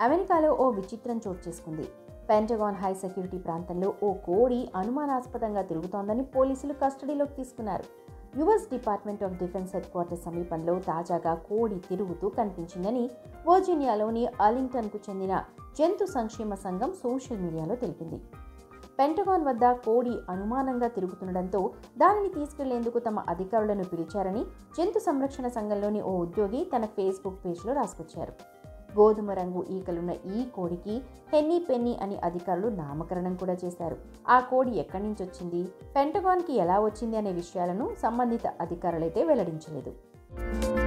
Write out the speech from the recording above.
అమెరికాలో ఓ విచిత్రం చోటు చేసుకుంది పెంటగాన్ హై సెక్యూరిటీ ప్రాంతంలో ఓ కోడి అనుమానాస్పదంగా తిరుగుతోందని పోలీసులు కస్టడీలోకి తీసుకున్నారు US department of defence headquarter సమీపంలో తాజాగా కోడి తిరుగుతూ కనిపించిందని వర్జీనియాలోని అర్లింగ్టన్కు చెందిన జంతు సంక్షేమ సంఘం సోషల్ మీడియాలో తెలిపింది పెంటగాన్ వద్ద కోడి అనుమానంగా తిరుగుతుండటంతో దానిని తీసుకెళ్లేందుకు తమ అధికారులను పిలిచారని జంతు సంరక్షణ సంఘంలోని ఓ ఉద్యోగి తన ఫేస్బుక్ పేజ్లో రాసుకొచ్చారు గోధుమ రంగు ఈకలున్న ఈ కోడికి హెన్నీ పెన్నీ అని అధికారులు నామకరణం కూడా చేశారు ఆ కోడి ఎక్కడి నుంచి వచ్చింది పెంటగాన్కి ఎలా వచ్చింది అనే విషయాలను సంబంధిత అధికారులైతే వెల్లడించలేదు